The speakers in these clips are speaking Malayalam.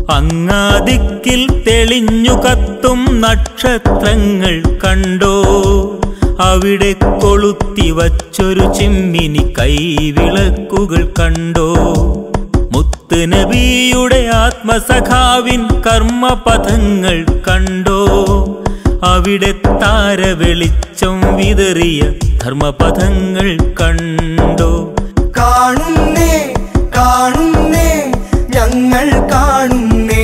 അങ്ങാദിക്കിൽ തെളിഞ്ഞു കത്തും നക്ഷത്രങ്ങൾ കണ്ടോ അവിടെ കൊളുത്തി വച്ചൊരു ചിമ്മിനി കൈവിളക്കുകൾ കണ്ടോ മുത്ത് നബിയുടെ ആത്മസഖാവിൻ കർമ്മപഥങ്ങൾ കണ്ടോ അവിടെ താര വെളിച്ചം വിതറിയ ധർമ്മപഥങ്ങൾ കണ്ടോ കാണുന്നേ കാണുന്നേ ഞങ്ങൾ കാണുന്നേ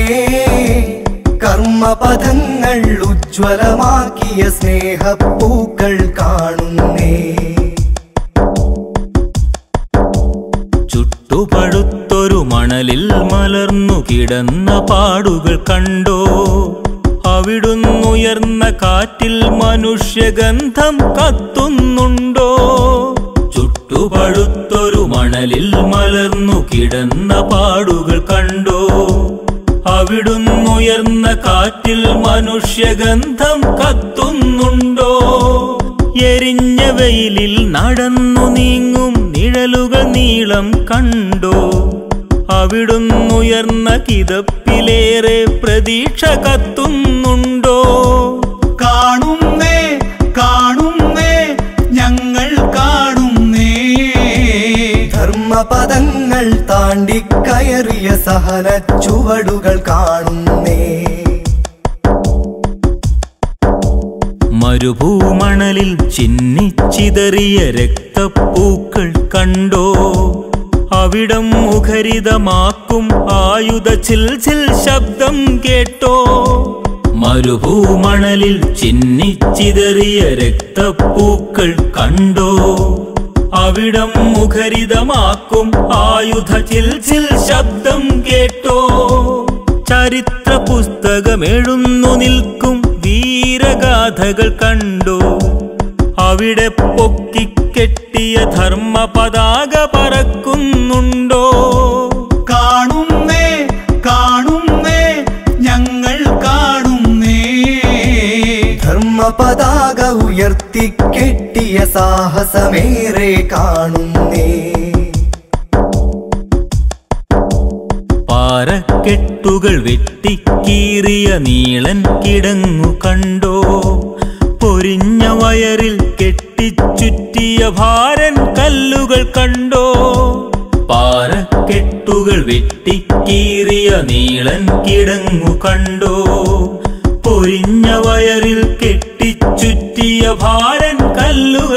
കർമ്മപഥങ്ങൾ ഉജ്ജ്വലമാക്കിയ സ്നേഹപ്പൂക്കൾ കാണുന്നേ ചുട്ടുപഴുത്തൊരു മണലിൽ മലർന്നു കിടന്ന പാടുകൾ കണ്ടോ അവിടുന്നുയർന്ന കാറ്റിൽ മനുഷ്യഗന്ധം കത്തുന്നുണ്ടോ ചുട്ടുപഴുത്തൊരു മണലിൽ മലർന്നു കിടന്ന പാടുകൾ കണ്ടോ അവിടുന്നുയർന്ന കാറ്റിൽ മനുഷ്യഗന്ധം കത്തുന്നുണ്ടോ എരിഞ്ഞ വെയിലിൽ നടന്നു നീങ്ങും നിഴലുകൾ നീളം കണ്ടോ അവിടുന്നുയർന്ന കിതപ്പിലേറെ പ്രതീക്ഷ കത്തുന്നുണ്ടോ കാണുന്നേ കാണുന്നേ ഞങ്ങൾ കാണുന്നേ ധർമ്മപദങ്ങൾ താണ്ടിക്കയറിയ സഹന ചുവടുകൾ കാണുന്നേ മരുഭൂമണലിൽ ചിന്നിച്ചിതറിയ രക്തപ്പൂക്കൾ കണ്ടോ അവിടം മുഖരിതമാക്കും ആയുധ ചിൽ ചിൽ ശബ്ദം കേട്ടോ മരുഭൂമണലിൽ ചിന്നിച്ചിതറിയ രക്തപ്പൂക്കൾ കണ്ടോ അവിടം മുഖരിതമാക്കും ആയുധ ചിൽ ചിൽ ശബ്ദം കേട്ടോ ചരിത്ര പുസ്തകമെഴുന്നു നിൽക്കും വീരഗാഥകൾ കണ്ടോ അവിടെ പൊക്കിക്കെട്ടിയ ധർമ്മ പതാക പറക്കുന്നുണ്ടോ കാണുന്നേ കാണുന്നേ ഞങ്ങൾ കാണുന്നേ ധർമ്മ പതാക ഉയർത്തിക്കെട്ടിയ സാഹസമേറെ കാണുന്നേ പാറക്കെട്ടുകൾ വെട്ടിക്കീറിയ നീളൻ കിടങ്ങു കണ്ടോ പൊരിഞ്ഞ വയറിൽ കെട്ടിച്ചുറ്റിയ ഭാരൻ കല്ലുകൾ കണ്ടോ പാറക്കെട്ടുകൾ വെട്ടിക്കീറിയ നീളൻ കിടങ്ങു കണ്ടോ പൊരിഞ്ഞ വയറിൽ കെട്ടിച്ചുറ്റിയ ഭാരൻ കല്ലുകൾ